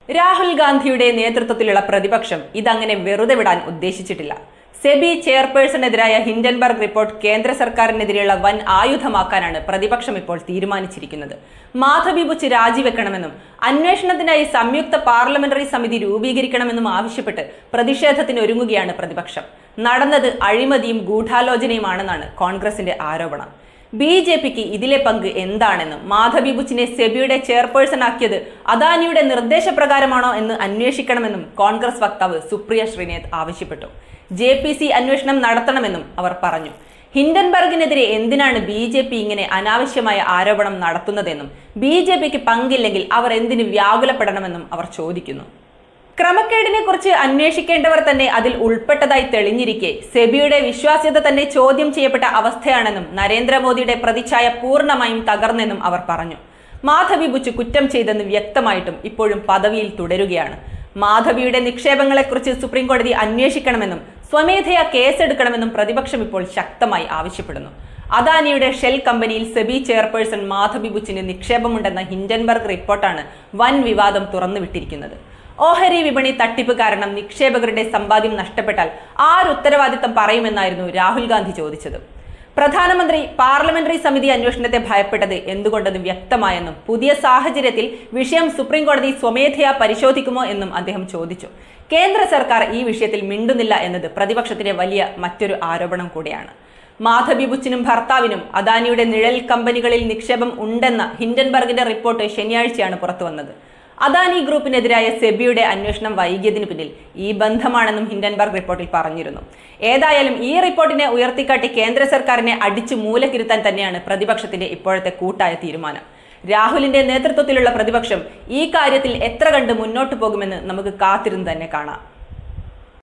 രാഹുൽ ഗാന്ധിയുടെ നേതൃത്വത്തിലുള്ള പ്രതിപക്ഷം ഇതങ്ങനെ വെറുതെ വിടാൻ ഉദ്ദേശിച്ചിട്ടില്ല സെബി ചെയർപേഴ്സണെതിരായ ഹിൻഡൻബർഗ് റിപ്പോർട്ട് കേന്ദ്ര സർക്കാരിനെതിരെയുള്ള വൻ ആയുധമാക്കാനാണ് പ്രതിപക്ഷം ഇപ്പോൾ തീരുമാനിച്ചിരിക്കുന്നത് മാധവി ബുച്ച് രാജിവെക്കണമെന്നും അന്വേഷണത്തിനായി സംയുക്ത പാർലമെന്ററി സമിതി രൂപീകരിക്കണമെന്നും ആവശ്യപ്പെട്ട് പ്രതിഷേധത്തിന് ഒരുങ്ങുകയാണ് പ്രതിപക്ഷം നടന്നത് അഴിമതിയും ഗൂഢാലോചനയുമാണെന്നാണ് കോൺഗ്രസിന്റെ ആരോപണം ബി ജെ പിക്ക് ഇതിലെ പങ്ക് എന്താണെന്നും മാധവി ബുച്ചിനെ സെബിയുടെ ചെയർപേഴ്സൺ ആക്കിയത് അദാനിയുടെ നിർദ്ദേശപ്രകാരമാണോ എന്ന് അന്വേഷിക്കണമെന്നും കോൺഗ്രസ് വക്താവ് സുപ്രിയ ശ്രീനാഥ് ആവശ്യപ്പെട്ടു ജെ പി സി അന്വേഷണം നടത്തണമെന്നും അവർ പറഞ്ഞു ഹിൻഡൻബർഗിനെതിരെ എന്തിനാണ് ബി ജെ പി ഇങ്ങനെ അനാവശ്യമായ ആരോപണം നടത്തുന്നതെന്നും ബി ജെ പിക്ക് പങ്കില്ലെങ്കിൽ അവർ എന്തിന് വ്യാകുലപ്പെടണമെന്നും അവർ ചോദിക്കുന്നു ക്രമക്കേടിനെ കുറിച്ച് അന്വേഷിക്കേണ്ടവർ തന്നെ അതിൽ ഉൾപ്പെട്ടതായി തെളിഞ്ഞിരിക്കെ സെബിയുടെ വിശ്വാസ്യത തന്നെ ചോദ്യം ചെയ്യപ്പെട്ട അവസ്ഥയാണെന്നും നരേന്ദ്രമോദിയുടെ പ്രതിച്ഛായ പൂർണ്ണമായും തകർന്നെന്നും അവർ പറഞ്ഞു മാധവി ബുച്ച് കുറ്റം ചെയ്തെന്ന് വ്യക്തമായിട്ടും ഇപ്പോഴും പദവിയിൽ തുടരുകയാണ് മാധവിയുടെ നിക്ഷേപങ്ങളെക്കുറിച്ച് സുപ്രീം കോടതി അന്വേഷിക്കണമെന്നും സ്വമേധയാ കേസെടുക്കണമെന്നും പ്രതിപക്ഷം ഇപ്പോൾ ശക്തമായി ആവശ്യപ്പെടുന്നു അദാനിയുടെ ഷെൽ കമ്പനിയിൽ സെബി ചെയർപേഴ്സൺ മാധവി ബുച്ചിന് നിക്ഷേപമുണ്ടെന്ന ഹിൻഡൻബർഗ് റിപ്പോർട്ടാണ് വൻ വിവാദം തുറന്നുവിട്ടിരിക്കുന്നത് ഓഹരി വിപണി തട്ടിപ്പ് കാരണം നിക്ഷേപകരുടെ സമ്പാദ്യം നഷ്ടപ്പെട്ടാൽ ആര് ഉത്തരവാദിത്തം പറയുമെന്നായിരുന്നു രാഹുൽ ഗാന്ധി ചോദിച്ചത് പ്രധാനമന്ത്രി പാർലമെന്ററി സമിതി അന്വേഷണത്തെ ഭയപ്പെട്ടത് എന്തുകൊണ്ടെന്ന് വ്യക്തമായെന്നും പുതിയ സാഹചര്യത്തിൽ വിഷയം സുപ്രീം കോടതി സ്വമേധയാ പരിശോധിക്കുമോ എന്നും അദ്ദേഹം ചോദിച്ചു കേന്ദ്ര സർക്കാർ ഈ വിഷയത്തിൽ മിണ്ടുന്നില്ല എന്നത് പ്രതിപക്ഷത്തിന്റെ വലിയ മറ്റൊരു ആരോപണം കൂടിയാണ് മാധബി ബുച്ചിനും ഭർത്താവിനും അദാനിയുടെ നിഴൽ കമ്പനികളിൽ നിക്ഷേപം ഉണ്ടെന്ന ഹിൻഡൻബർഗിന്റെ റിപ്പോർട്ട് ശനിയാഴ്ചയാണ് പുറത്തുവന്നത് അദാനി ഗ്രൂപ്പിനെതിരായ സെബിയുടെ അന്വേഷണം വൈകിയതിനു പിന്നിൽ ഈ ബന്ധമാണെന്നും ഹിൻഡൻബർഗ് റിപ്പോർട്ടിൽ പറഞ്ഞിരുന്നു ഏതായാലും ഈ റിപ്പോർട്ടിനെ ഉയർത്തിക്കാട്ടി കേന്ദ്ര സർക്കാരിനെ അടിച്ചു മൂലക്കിരുത്താൻ തന്നെയാണ് പ്രതിപക്ഷത്തിന്റെ ഇപ്പോഴത്തെ കൂട്ടായ തീരുമാനം രാഹുലിന്റെ നേതൃത്വത്തിലുള്ള പ്രതിപക്ഷം ഈ കാര്യത്തിൽ എത്ര കണ്ട് മുന്നോട്ടു പോകുമെന്ന് നമുക്ക് കാത്തിരുന്ന് തന്നെ കാണാം